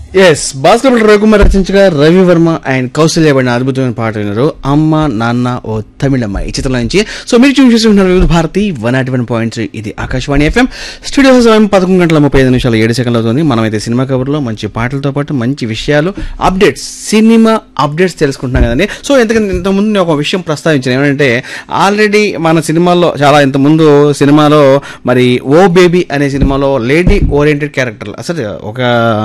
yes Bhaskar Ravikumar రచించగా Ravi Varma and Kausalya పడిన అద్భుతమైన పాట విన్నారు అమ్మ నాన్న ఓ తమిళమ్మ ఈ చిత్రం నుంచి సో మీరు చూసి చూస్తున్నారు Vividh Bharati one not one point three ఇది ఆకాశవాణి ఎఫ్ఎం స్టూడియో సమయం పదకొండు గంటల ముప్పై ఐదు నిమిషాలు ఏడు సెకండ్లు అవుతుంది మనమైతే సినిమా కవర్లో మంచి పాటలతో పాటు మంచి విషయాలు అప్డేట్స్ సినిమా అప్డేట్స్ తెలుసుకుంటున్నాం కదండి సో ఎందుకంటే ఇంతకుముందు నేను ఒక విషయం ప్రస్తావించాను ఏమంటే ఆల్రెడీ మన సినిమాల్లో చాలా ఇంతకుముందు సినిమాలో మరి ఓ బేబీ అనే సినిమాలో లేడీ ఓరియంటెడ్ క్యారెక్టర్ అసలు ఒక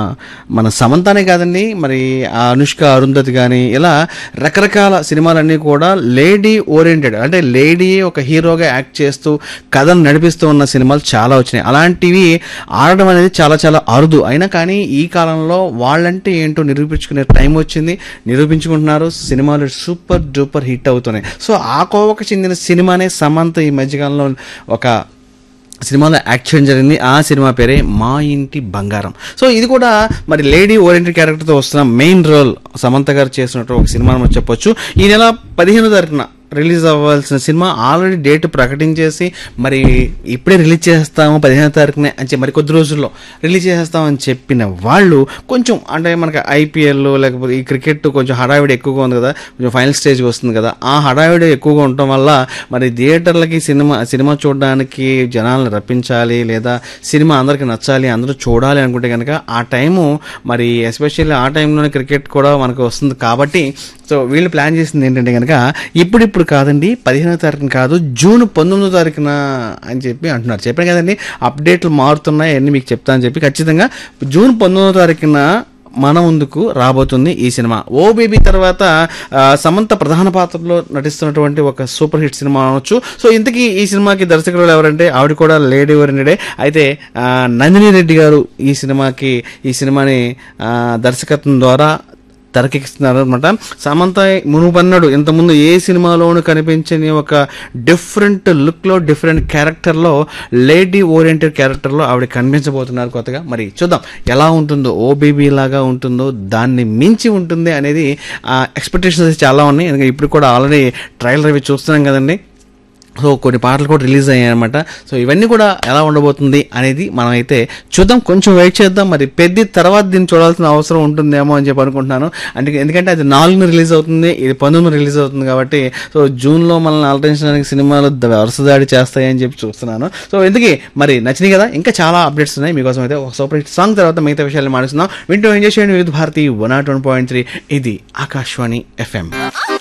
మన సమంతానే కాదండి మరి ఆ అనుష్క అరుంధతి కానీ ఇలా రకరకాల సినిమాలన్నీ కూడా లేడీ ఓరియంటెడ్ అంటే లేడీ ఒక హీరోగా యాక్ట్ చేస్తూ కథను నడిపిస్తూ ఉన్న సినిమాలు చాలా వచ్చినాయి అలాంటివి ఆడడం అనేది చాలా చాలా అరుదు అయినా కానీ ఈ కాలంలో వాళ్ళంటే ఏంటో నిరూపించుకునే టైం వచ్చింది నిరూపించుకుంటున్నారు సినిమాలు సూపర్ డూపర్ హిట్ అవుతున్నాయి సో ఆ కోవకు చెందిన సినిమానే సమంత ఈ మధ్యకాలంలో ఒక సినిమాలో యాక్ట్ చేయడం జరిగింది ఆ సినిమా పేరే మా ఇంటి బంగారం సో ఇది కూడా మరి లేడీ ఓరియంటెడ్ క్యారెక్టర్తో వస్తున్న మెయిన్ రోల్ సమంత గారు చేసినట్టు ఒక సినిమా అని చెప్పొచ్చు ఈ నెల పదిహేను తారీఖున రిలీజ్ అవ్వాల్సిన సినిమా ఆల్రెడీ డేట్ ప్రకటించేసి మరి ఇప్పుడే రిలీజ్ చేస్తాము పదిహేను తారీఖునే అని చెప్పి మరి కొద్ది రోజుల్లో రిలీజ్ చేస్తామని చెప్పిన వాళ్ళు కొంచెం అంటే మనకి ఐపీఎల్ లేకపోతే ఈ క్రికెట్ కొంచెం హడావిడి ఎక్కువగా ఉంది కదా కొంచెం ఫైనల్ స్టేజ్కి వస్తుంది కదా ఆ హడావిడి ఎక్కువగా ఉండటం వల్ల మరి థియేటర్లకి సినిమా సినిమా చూడడానికి జనాలను రప్పించాలి లేదా సినిమా అందరికి నచ్చాలి అందరూ చూడాలి అనుకుంటే కనుక ఆ టైము మరి ఎస్పెషల్లీ ఆ టైంలోనే క్రికెట్ కూడా మనకు వస్తుంది కాబట్టి సో వీళ్ళు ప్లాన్ చేసింది ఏంటంటే కనుక ఇప్పుడిప్పుడు కాదండి పదిహేనో తారీఖున కాదు జూన్ పంతొమ్మిదో తారీఖున అని చెప్పి అంటున్నారు చెప్పాను కదండి అప్డేట్లు మారుతున్నాయి అన్ని మీకు చెప్తా అని చెప్పి ఖచ్చితంగా జూన్ పంతొమ్మిదో తారీఖున మన ముందుకు రాబోతుంది ఈ సినిమా ఓ బేబీ తర్వాత ఆ, సమంత ప్రధాన పాత్రలో నటిస్తున్నటువంటి ఒక సూపర్ హిట్ సినిమా అనొచ్చు సో ఇంతకీ ఈ సినిమాకి దర్శకులు ఎవరంటే ఆవిడ కూడా లేడీ ఓరియంటెడే అయితే ఆ, నందిని రెడ్డి గారు ఈ సినిమాకి ఈ సినిమాని ఆ, దర్శకత్వం ద్వారా తెరకెక్కిస్తున్నారు అనమాట సమంత మునుపన్నాడు ఇంతకుముందు ఏ సినిమాలోనూ కనిపించని ఒక డిఫరెంట్ లుక్లో డిఫరెంట్ క్యారెక్టర్లో లేడీ ఓరియంటెడ్ క్యారెక్టర్లో ఆవిడ కనిపించబోతున్నారు కొత్తగా మరి చూద్దాం ఎలా ఉంటుందో ఓ బేబీ లాగా ఉంటుందో దాన్ని మించి ఉంటుంది అనేది ఎక్స్పెక్టేషన్స్ చాలా ఉన్నాయి ఎందుకంటే ఇప్పుడు కూడా ఆల్రెడీ ట్రయల్ అవి చూస్తున్నాం కదండి సో కొన్ని పాటలు కూడా రిలీజ్ అయ్యాయి అనమాట సో ఇవన్నీ కూడా ఎలా ఉండబోతుంది అనేది మనం అయితే చూద్దాం కొంచెం వెయిట్ చేద్దాం మరి పెద్ద తర్వాత దీన్ని చూడాల్సిన అవసరం ఉంటుందేమో అని చెప్పి అనుకుంటున్నాను అంటే ఎందుకంటే అది నాలుగున రిలీజ్ అవుతుంది ఇది పంతొమ్మిది రిలీజ్ అవుతుంది కాబట్టి సో జూన్లో మనల్ని అలరించడానికి సినిమాలు ద- వరుస దాడి చేస్తాయని చెప్పి చూస్తున్నాను సో ఎందుకే మరి నచ్చినాయి కదా ఇంకా చాలా అప్డేట్స్ ఉన్నాయి మీకోసం అయితే ఒక సూపర్ హిట్ సాంగ్ తర్వాత మిగతా విషయాలు మాట్లాడుతున్నాం వింటూ ఎంజాయ్ చేయండి Vividh Bharati one not one point three ఇది ఆకాశవాణి ఎఫ్ఎం